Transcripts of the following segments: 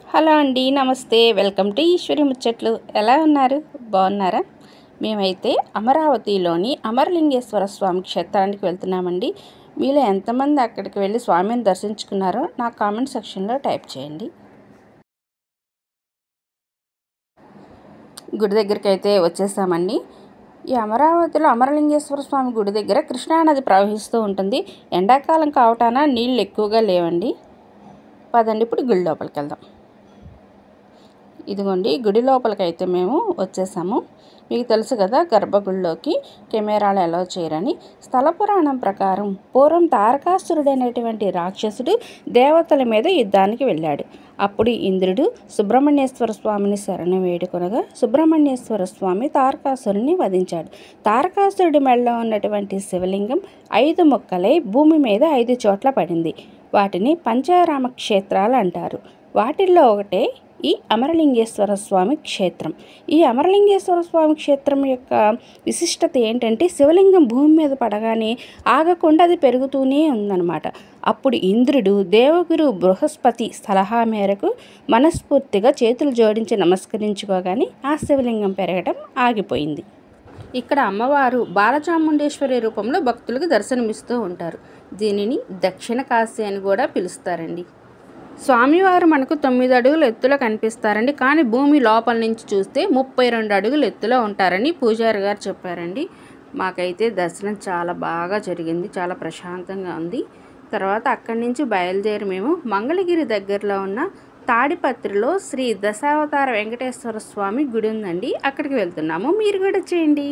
hello అండి నమస్తే welcome to Eshwari ముచ్చట్లు ఎలా ఉన్నారు బాగున్నారా మేమైతే అమరావతిలోని అమరలింగేశ్వర స్వామి క్షేత్రానికి వెళ్తున్నామండి మీలో ఎంతమంది అక్కడికి వెళ్ళి స్వామిని దర్శించుకున్నారో నా కామెంట్ సెక్షన్లో టైప్ చేయండి గుడి దగ్గరికి అయితే వచ్చేసామండి ఈ అమరావతిలో అమరలింగేశ్వర స్వామి గుడి దగ్గర కృష్ణానది ప్రవహిస్తూ ఉంటుంది ఎండాకాలం కావటాన నీళ్ళు ఎక్కువగా లేవండి పదండి ఇప్పుడు గుడి లోపలికి వెళ్దాం ఇదిగోండి గుడి లోపలికి అయితే మేము వచ్చేసాము మీకు తెలుసు కదా గర్భగుడిలోకి కెమెరాలు ఎలా చేయరని స్థల పురాణం ప్రకారం పూర్వం తారకాసురుడు అనేటువంటి రాక్షసుడు దేవతల మీద యుద్ధానికి వెళ్ళాడు అప్పుడు ఇంద్రుడు సుబ్రహ్మణ్యేశ్వర స్వామిని శరణ వేడుకొనగా సుబ్రహ్మణ్యేశ్వర స్వామి తారకాసురుని వధించాడు తారకాసురుడి మెడలో ఉన్నటువంటి శివలింగం ఐదు ముక్కలై భూమి మీద ఐదు చోట్ల పడింది వాటిని పంచారామ క్షేత్రాలు అంటారు వాటిల్లో ఒకటే ఈ అమరలింగేశ్వర స్వామి క్షేత్రం ఈ అమరలింగేశ్వర స్వామి క్షేత్రం యొక్క విశిష్టత ఏంటంటే శివలింగం భూమి మీద పడగానే ఆగకుండా అది పెరుగుతూనే ఉందన్నమాట అప్పుడు ఇంద్రుడు దేవగురు బృహస్పతి సలహా మేరకు మనస్ఫూర్తిగా చేతులు జోడించి నమస్కరించుకోగానే ఆ శివలింగం పెరగడం ఆగిపోయింది ఇక్కడ అమ్మవారు బాలచాముండేశ్వరి రూపంలో భక్తులకు దర్శనమిస్తూ ఉంటారు దీనిని దక్షిణ కాశీ అని కూడా పిలుస్తారండి స్వామివారు మనకు తొమ్మిది అడుగుల ఎత్తులో కనిపిస్తారండి కానీ భూమి లోపల నుంచి చూస్తే ముప్పై రెండు అడుగుల ఎత్తులో ఉంటారని పూజారి గారు చెప్పారండి మాకైతే దర్శనం చాలా బాగా జరిగింది చాలా ప్రశాంతంగా ఉంది తర్వాత అక్కడి నుంచి బయలుదేరి మేము మంగళగిరి దగ్గరలో ఉన్న తాడిపత్రిలో శ్రీ దశావతార వెంకటేశ్వర స్వామి గుడి ఉందండి అక్కడికి వెళ్తున్నాము మీరు కూడా చేయండి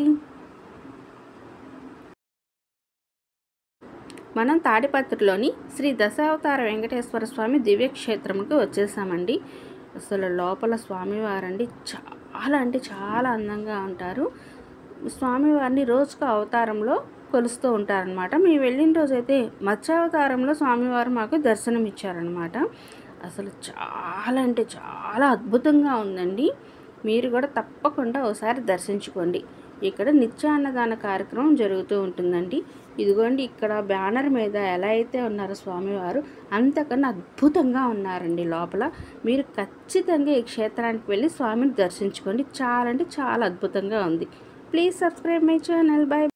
మనం తాడిపత్రిలోని శ్రీ దశావతార వెంకటేశ్వర స్వామి దివ్యక్షేత్రంకి వచ్చేసామండి అసలు లోపల స్వామివారండి చాలా అంటే చాలా అందంగా ఉంటారు స్వామివారిని రోజుకు అవతారంలో కొలుస్తూ ఉంటారనమాట మేము వెళ్ళిన రోజైతే మత్స్యావతారంలో స్వామివారు మాకు దర్శనం ఇచ్చారనమాట అసలు చాలా అంటే చాలా అద్భుతంగా ఉందండి మీరు కూడా తప్పకుండా ఒకసారి దర్శించుకోండి ఇక్కడ నిత్యాన్నదాన కార్యక్రమం జరుగుతూ ఉంటుందండి ఇదిగోండి ఇక్కడ బ్యానర్ మీద ఎలా అయితే ఉన్నారో స్వామివారు అంతకన్నా అద్భుతంగా ఉన్నారండి లోపల మీరు ఖచ్చితంగా ఈ క్షేత్రానికి వెళ్ళి స్వామిని దర్శించుకోండి చాలా అంటే చాలా అద్భుతంగా ఉంది please subscribe my channel by